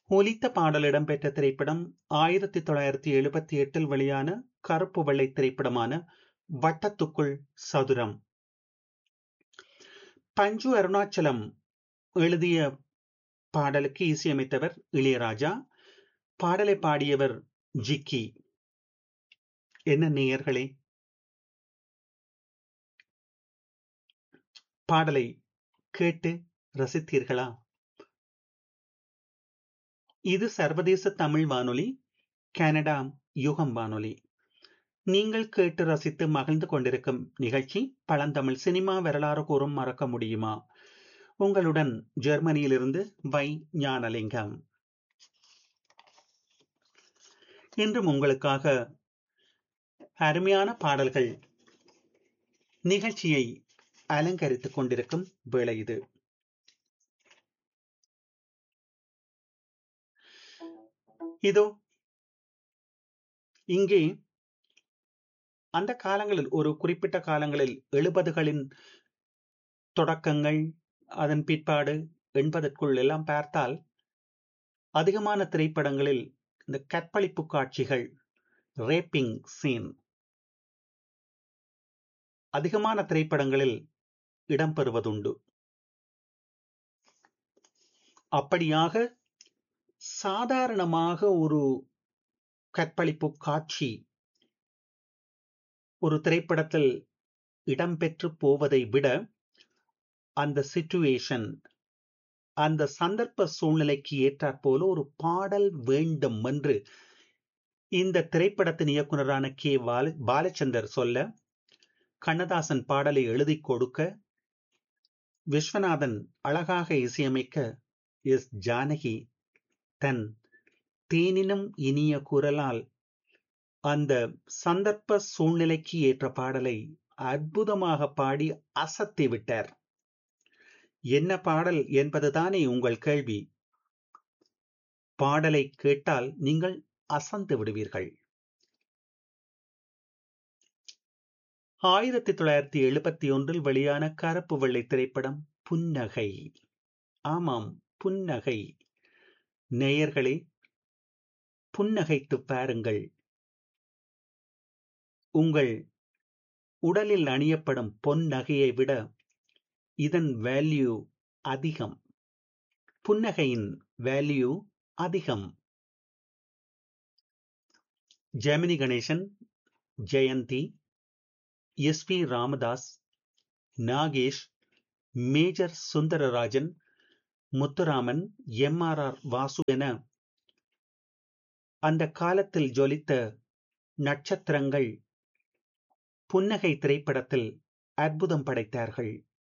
ஒலித்த பாடல் இடம்பெற்ற திரைப்படம் ஆயிரத்தி தொள்ளாயிரத்தி எழுபத்தி எட்டில் வெளியான கருப்பு வெள்ளை திரைப்படமான வட்டத்துக்குள் சதுரம் பஞ்சு அருணாச்சலம் எழுதிய பாடலுக்கு இசையமைத்தவர் இளையராஜா பாடலை பாடியவர் ஜிக்கி என்ன நேயர்களே பாடலை கேட்டு ரசித்தீர்களா இது சர்வதேச தமிழ் வானொலி கனடா யுகம் வானொலி நீங்கள் கேட்டு ரசித்து மகிழ்ந்து கொண்டிருக்கும் நிகழ்ச்சி பழந்தமிழ் சினிமா வரலாறு கூறும் மறக்க முடியுமா உங்களுடன் ஜெர்மனியிலிருந்து வை ஞானலிங்கம் இன்றும் உங்களுக்காக அருமையான பாடல்கள் நிகழ்ச்சியை அலங்கரித்துக் கொண்டிருக்கும் வேளை இது இதோ இங்கே அந்த காலங்களில் ஒரு குறிப்பிட்ட காலங்களில் எழுபதுகளின் தொடக்கங்கள் அதன் பிற்பாடு எண்பதற்குள் எல்லாம் பார்த்தால் அதிகமான திரைப்படங்களில் இந்த கற்பழிப்பு காட்சிகள் ரேப்பிங் சீன் அதிகமான திரைப்படங்களில் இடம்பெறுவதுண்டு அப்படியாக சாதாரணமாக ஒரு கற்பழிப்பு காட்சி ஒரு திரைப்படத்தில் இடம்பெற்று போவதை விட அந்த சிச்சுவேஷன் அந்த சந்தர்ப்ப சூழ்நிலைக்கு ஏற்றாற்போல ஒரு பாடல் வேண்டும் என்று இந்த திரைப்படத்தின் இயக்குனரான கே பால பாலச்சந்தர் சொல்ல கண்ணதாசன் பாடலை எழுதி கொடுக்க விஸ்வநாதன் அழகாக இசையமைக்க எஸ் ஜானகி தன் தேனினும் இனிய குரலால் அந்த சந்தர்ப்ப சூழ்நிலைக்கு ஏற்ற பாடலை அற்புதமாக பாடி அசத்தி விட்டார் என்ன பாடல் என்பதுதானே உங்கள் கேள்வி பாடலை கேட்டால் நீங்கள் அசந்து விடுவீர்கள் ஆயிரத்தி தொள்ளாயிரத்தி எழுபத்தி ஒன்றில் வெளியான கருப்பு வெள்ளை திரைப்படம் புன்னகை ஆமாம் புன்னகை நேயர்களே புன்னகைத்து பாருங்கள் உங்கள் உடலில் அணியப்படும் பொன் நகையை விட இதன் வேல்யூ அதிகம் புன்னகையின் வேல்யூ அதிகம் Gemini Ganesan Jayanthi S P Ramadas Nagesh major Sundararajan Muthuraman M R R Vasu என அந்த காலத்தில் ஜொலித்த நட்சத்திரங்கள் புன்னகை திரைப்படத்தில் அற்புதம் படைத்தார்கள்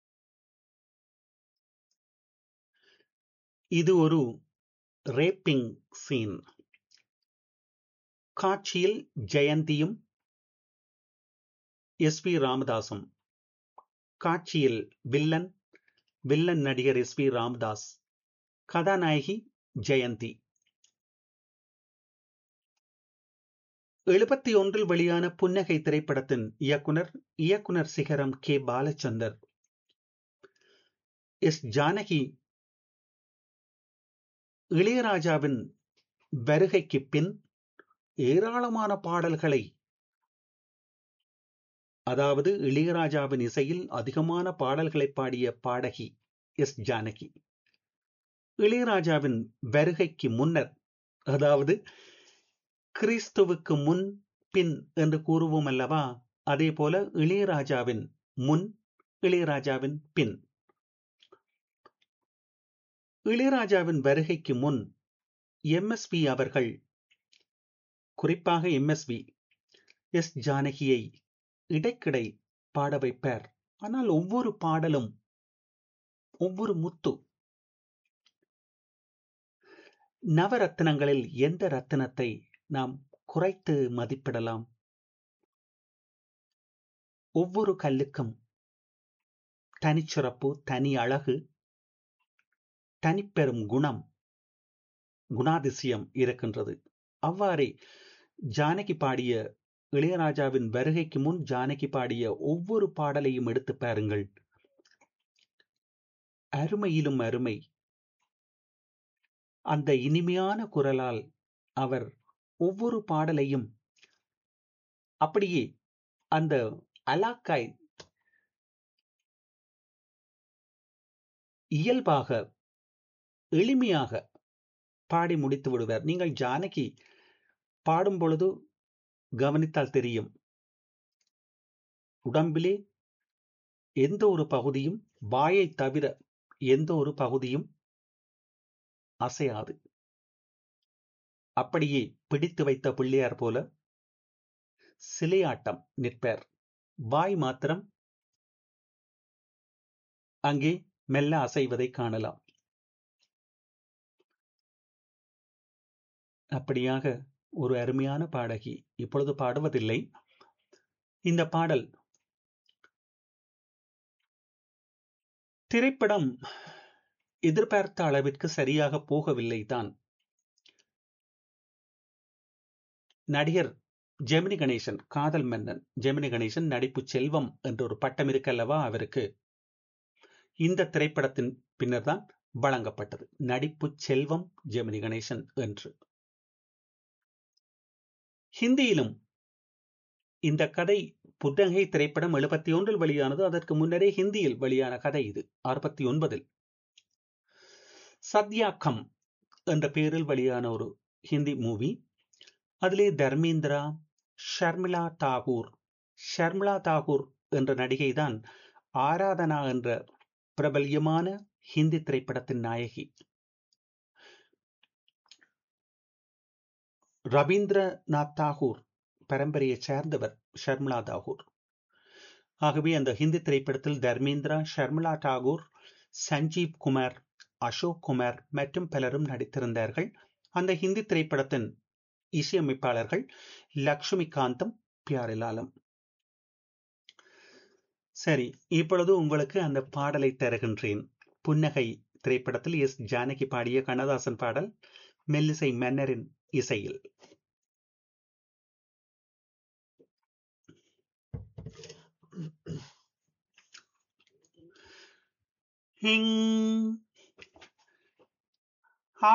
இது ஒரு ரேப்பிங் சீன் காட்சியில் ஜெயந்தியும் எஸ் பி ராமதாசும் காட்சியில் வில்லன் வில்லன் நடிகர் எஸ் பி ராமதாஸ் கதாநாயகி ஜெயந்தி எழுபத்தி ஒன்றில் வெளியான புன்னகை திரைப்படத்தின் இயக்குனர் இயக்குனர் சிகரம் கே பாலச்சந்தர் எஸ் ஜானகி இளையராஜாவின் வருகைக்கு பின் ஏராளமான பாடல்களை அதாவது இளையராஜாவின் இசையில் அதிகமான பாடல்களை பாடிய பாடகி எஸ் ஜானகி இளையராஜாவின் வருகைக்கு முன்னர் அதாவது கிறிஸ்துவுக்கு முன் பின் என்று கூறுவோம் அல்லவா அதே போல இளையராஜாவின் முன் இளையராஜாவின் பின் இளையராஜாவின் வருகைக்கு முன் எம்எஸ்பி அவர்கள் குறிப்பாக எம்எஸ்பி எஸ் ஜானகியை இடைக்கிடை பாட வைப்பார் ஆனால் ஒவ்வொரு பாடலும் ஒவ்வொரு முத்து நவரத்தினங்களில் எந்த ரத்தினத்தை நாம் குறைத்து மதிப்பிடலாம் ஒவ்வொரு கல்லுக்கும் தனிச்சிறப்பு தனி அழகு தனிப்பெரும் குணம் குணாதிசயம் இருக்கின்றது அவ்வாறே ஜானகி பாடிய இளையராஜாவின் வருகைக்கு முன் ஜானகி பாடிய ஒவ்வொரு பாடலையும் எடுத்து பாருங்கள் அருமையிலும் அருமை அந்த இனிமையான குரலால் அவர் ஒவ்வொரு பாடலையும் அப்படியே அந்த அலாக்காய் இயல்பாக எளிமையாக பாடி முடித்து விடுவார் நீங்கள் ஜானகி பாடும் பொழுது கவனித்தால் தெரியும் உடம்பிலே எந்த ஒரு பகுதியும் வாயை தவிர எந்த ஒரு பகுதியும் அசையாது அப்படியே பிடித்து வைத்த பிள்ளையார் போல சிலையாட்டம் நிற்பார் வாய் மாத்திரம் அங்கே மெல்ல அசைவதை காணலாம் அப்படியாக ஒரு அருமையான பாடகி இப்பொழுது பாடுவதில்லை இந்த பாடல் திரைப்படம் எதிர்பார்த்த அளவிற்கு சரியாக போகவில்லை தான் நடிகர் ஜெமினி கணேசன் காதல் மன்னன் ஜெமினி கணேசன் நடிப்பு செல்வம் என்ற ஒரு பட்டம் இருக்கல்லவா அவருக்கு இந்த திரைப்படத்தின் பின்னர் தான் வழங்கப்பட்டது நடிப்பு செல்வம் ஜெமினி கணேசன் என்று ஹிந்தியிலும் இந்த கதை புத்தகை திரைப்படம் எழுபத்தி ஒன்றில் வெளியானது அதற்கு முன்னரே ஹிந்தியில் வெளியான கதை இது அறுபத்தி ஒன்பதில் சத்யாக்கம் என்ற பெயரில் வெளியான ஒரு ஹிந்தி மூவி அதிலே தர்மேந்திரா ஷர்மிளா தாகூர் ஷர்மிளா தாகூர் என்ற நடிகை தான் ஆராதனா என்ற பிரபல்யமான ஹிந்தி திரைப்படத்தின் நாயகி ரவீந்திரநாத் தாகூர் பரம்பரையை சேர்ந்தவர் ஷர்மிளா தாகூர் ஆகவே அந்த ஹிந்தி திரைப்படத்தில் தர்மேந்திரா ஷர்மிளா தாகூர் சஞ்சீவ் குமார் அசோக் குமார் மற்றும் பலரும் நடித்திருந்தார்கள் அந்த ஹிந்தி திரைப்படத்தின் இசையமைப்பாளர்கள் லக்ஷ்மிகாந்தம் பியாரிலாலம் சரி இப்பொழுது உங்களுக்கு அந்த பாடலை தருகின்றேன் புன்னகை திரைப்படத்தில் எஸ் ஜானகி பாடிய கண்ணதாசன் பாடல் மெல்லிசை மன்னரின் இசையில்